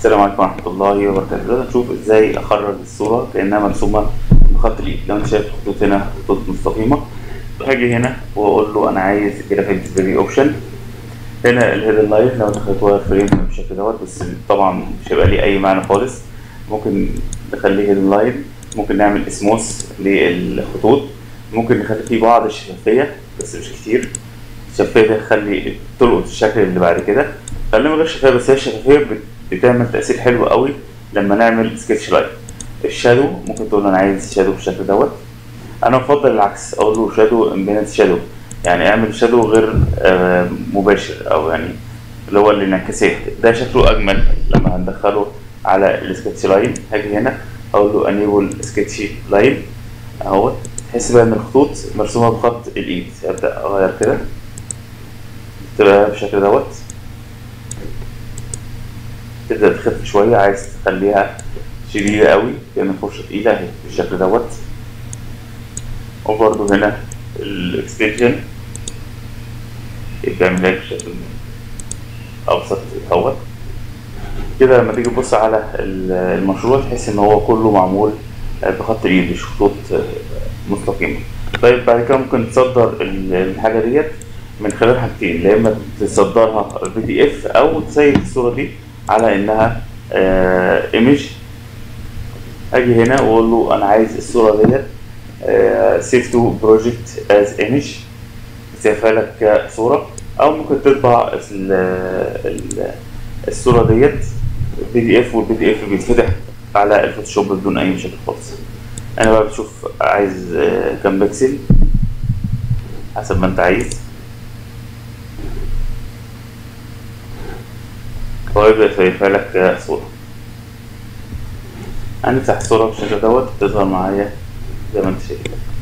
السلام عليكم ورحمة الله وبركاته دلوقتي نشوف ازاي اخرج الصورة كأنها مرسومة بخط الايد لو انت شايف خطوط هنا خطوط مستقيمة هاجي هنا واقول له انا عايز جرافيك ديسبلاي اوبشن هنا الهيدن لاين لو دخلت واير فريم بالشكل دوت بس طبعا مش هيبقى ليه اي معنى خالص ممكن نخليه هيدن لاين ممكن نعمل اسموس للخطوط ممكن نخلي فيه بعض الشفافية بس مش كتير الشفافية دي تخلي تلقط الشكل اللي بعد كده خلينا من غير شفافية بس هي الشفافية بت- بتعمل تأثير حلو قوي لما نعمل سكتش لاين الشادو ممكن تقول له انا عايز شادو بالشكل دوت انا بفضل العكس اقول له شادو امبيدنس شادو يعني اعمل شادو غير آه، مباشر او يعني اللي هو الانعكاسات ده شكله اجمل لما هندخله على السكتش لاين هاجي هنا اقول له انيبل سكتش لاين اهوت تحس بقى ان الخطوط مرسومه بخط الايد ابدا اغير كده تبقى بالشكل دوت تبدا تخف شويه عايز تخليها شديده قوي كأن فرشه ايدها اهي بالشكل دوت وبرضه هنا الاكستنشن بيعمل لك بشكل ابسط اهوت كده لما تيجي تبص على ال- المشروع تحس ان هو كله معمول بخط الايد مش خطوط مستقيمه طيب بعد كده ممكن تصدر ال- الحاجه ديت من خلال حاجتين يا اما تصدرها بي دي اف او تسيب الصوره دي على انها ايمج اجي هنا واقول له انا عايز الصوره ديت سيف تو بروجكت از ايمج سيفها لك كصوره او ممكن تطبع ال- ال- الصوره ديت بي دي اف والبي دي اف بيتفتح على الفوتوشوب بدون اي مشاكل خالص انا بقى بشوف عايز آه، كام بكسل حسب ما انت عايز هو يبدأ يسيفها لك كصورة هنفتح الصورة بالشكل دوت تظهر معايا زي ما انت شايف